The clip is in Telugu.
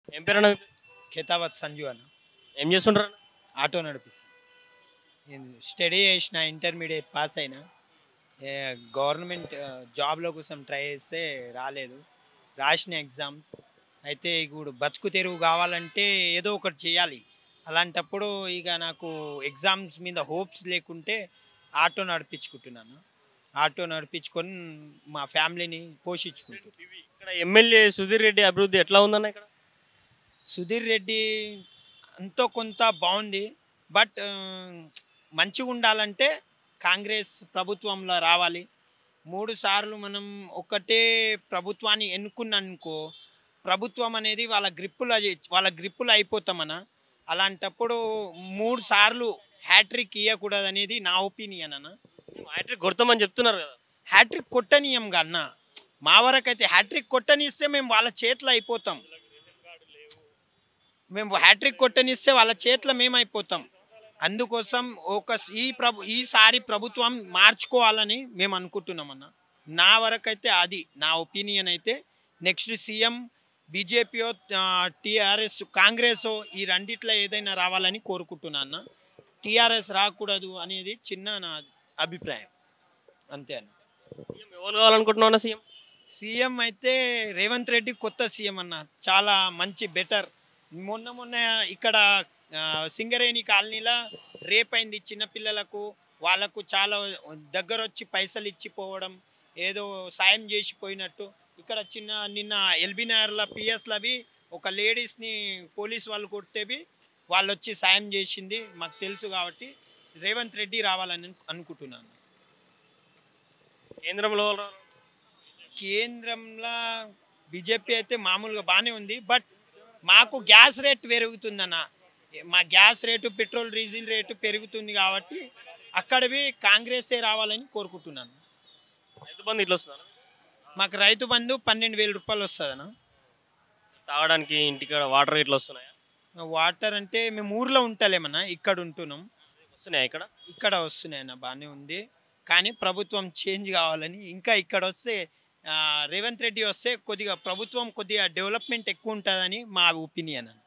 ఏం పేరు అన్న మీ పేరు? ఖేతావత్ సంజు అన్న ఏం చేస్తుంటారు అన్న? ఆటో నడిపిస్తాను స్టడీ చేసిన ఇంటర్మీడియట్ పాస్ అయినా ఏ, గవర్నమెంట్ ఆ, జాబ్ల కోసం ట్రై చేస్తే రాలేదు రాసిన ఎగ్జామ్స్ అయితే ఇప్పుడు బతుకు తెరువు కావాలంటే ఏదో ఒకటి చేయాలి అలాంటప్పుడు ఇక నాకు ఎగ్జామ్స్ మీద హోప్స్ లేకుంటే ఆటో నడిపించుకుంటున్నాను ఆటో నడిపించుకొని మా ఫ్యామిలీని పోషించుకుంటున్నాను ఇక్కడ ఎమ్మెల్యే సుధీర్ రెడ్డి అభివృద్ధి ఎట్లా ఉందన్న ఇక్కడ సుధీర్ రెడ్డి ఎంతో కొంత బాగుంది బట్ ఆ, మంచిగా ఉండాలంటే కాంగ్రెస్ ప్రభుత్వంలో రావాలి మూడు సార్లు మనం ఒకటే ప్రభుత్వాన్ని ఎన్నుకున్ననుకో ప్రభుత్వం అనేది వాళ్ళ గ్రిప్పులో వాళ్ళ గ్రిప్పులో అయిపోతామన అలాంటప్పుడు మూడు సార్లు హ్యాట్రిక్ ఇవ్వకూడదు అనేది నా ఒపీనియన్ అన్న హ్యాట్రిక్ కొడతామని చెప్తున్నారు కదా హ్యాట్రిక్ కొట్టనీయం అన్న మా వరకు అయితే హ్యాట్రిక్ కొట్టనిస్తే మేము వాళ్ళ చేతిలో అయిపోతాం మేము హ్యాట్రిక్ కొట్టనిస్తే వాళ్ళ చేతిలో మేము అయిపోతాం అందుకోసం ఒక ఈ ప్రభు ఈసారి ప్రభుత్వం మార్చుకోవాలని మేము అనుకుంటున్నాం అన్న నా వరకు అయితే అది నా ఒపీనియన్ అయితే నెక్స్ట్ సీఎం బీజేపీయో టీఆర్ఎస్ కాంగ్రెస్ ఈ రెండిట్లో ఏదైనా రావాలని కోరుకుంటున్నా అన్న టీఆర్ఎస్ రాకూడదు అనేది చిన్న నా అభిప్రాయం అంతే అన్న సీఎం ఎవరు కావాలనుకుంటున్నావు అన్న సీఎం సీఎం అయితే రేవంత్ రెడ్డి కొత్త సీఎం అన్న చాలా మంచి బెటర్ మొన్న మొన్న ఇక్కడ ఆ, సింగరేణి కాలనీలో రేప్ అయింది చిన్నపిల్లలకు వాళ్ళకు చాలా దగ్గర వచ్చి పైసలు ఇచ్చిపోవడం ఏదో సాయం చేసిపోయినట్టు ఇక్కడ చిన్న నిన్న ఎల్బీనగర్ల పిఎస్లవి ఒక లేడీస్ని పోలీస్ వాళ్ళు కొట్టేవి వాళ్ళు వచ్చి సాయం చేసింది మాకు తెలుసు కాబట్టి రేవంత్ రెడ్డి రావాలని అనుకుంటున్నాను కేంద్రంలో ఎవరు రావాలి? కేంద్రంలో బీజేపీ అయితే మామూలుగా బాగానే ఉంది బట్ మాకు గ్యాస్ రేట్ పెరుగుతుందన్న మా gas rate petrol diesel rate పెరుగుతుంది కాబట్టి అక్కడవి కాంగ్రెసే రావాలని కోరుకుంటున్నాను రైతు బంధు ఇట్లా వస్తుందా మాకు రైతు బంధు పన్నెండు వేల రూపాయలు వస్తుందన్న తాగడానికి ఇంటికాడ వాటర్ ఇట్లా వస్తున్నాయా వాటర్ అంటే మేము ఊర్లో ఉంటలేమన్నా ఇక్కడ ఉంటున్నాం వస్తున్నాయా ఇక్కడ ఇక్కడ వస్తున్నాయన్న బాగానే ఉంది కానీ ప్రభుత్వం చేంజ్ కావాలని ఇంకా ఇక్కడ వస్తే ఆ, రేవంత్ రెడ్డి వస్తే కొద్దిగా ప్రభుత్వం కొద్దిగా డెవలప్మెంట్ ఎక్కువ ఉంటుందని మా ఒపీనియన్ అన్న